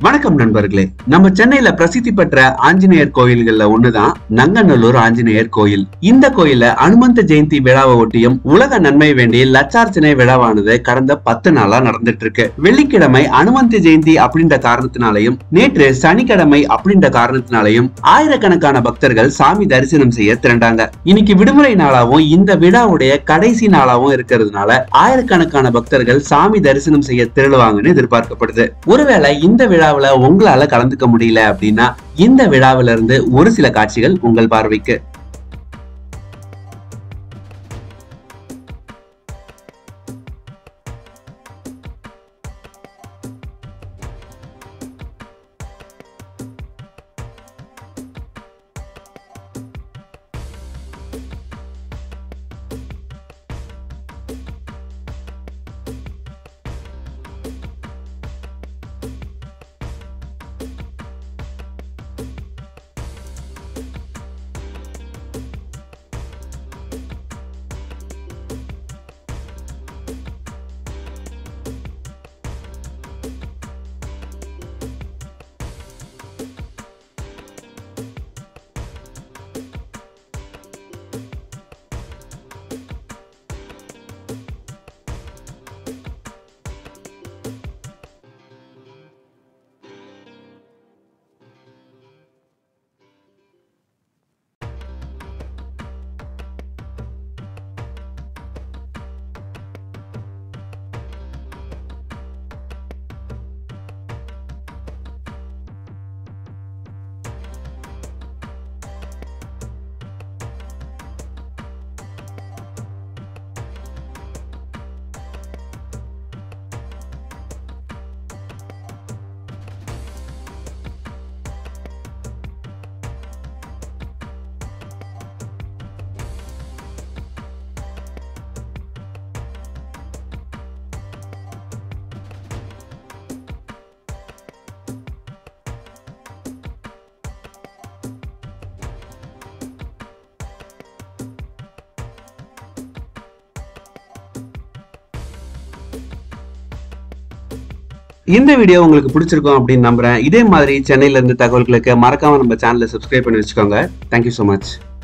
வணக்கம் நண்பர்களே நம்ம சென்னையில பிரசித்தி பெற்ற ஆஞ்சநேயர் கோயில்கள்ல ஒண்ணுதான் நங்கநல்லூர் ஆஞ்சநேயர் கோயில் இந்த கோயில்ல அனுமந்த ஜெயந்தி விழாவை ஒட்டியும் உலக நன்மை வேண்டி லட்சார்ச்சனை விழாவானது கடந்த பத்து நாளா நடந்துட்டு இருக்கு வெள்ளிக்கிழமை அனுமந்த ஜெயந்தி அப்படின்ற காரணத்தினாலையும் நேற்று சனிக்கிழமை அப்படின்ற காரணத்தினாலையும் ஆயிரக்கணக்கான பக்தர்கள் சாமி தரிசனம் செய்ய திரண்டாங்க இன்னைக்கு விடுமுறை நாளாவும் இந்த விழாவுடைய கடைசி நாளாவும் இருக்கிறதுனால ஆயிரக்கணக்கான பக்தர்கள் சாமி தரிசனம் செய்ய திரளுவாங்கன்னு எதிர்பார்க்கப்படுது ஒருவேளை இந்த விழாவுல உங்களால கலந்துக்க முடியல அப்படின்னா இந்த விழாவில இருந்து ஒரு சில காட்சிகள் உங்கள் பார்வைக்கு இந்த வீடியோ உங்களுக்கு பிடிச்சிருக்கும் அப்படின்னு நம்புறேன் இதே மாதிரி சென்னையில இருந்து தகவல்களுக்கு மறக்காம நம்ம சேனலை சப்ஸ்கிரைப் பண்ணி வச்சுக்கோங்க தேங்க்யூ ஸோ மச்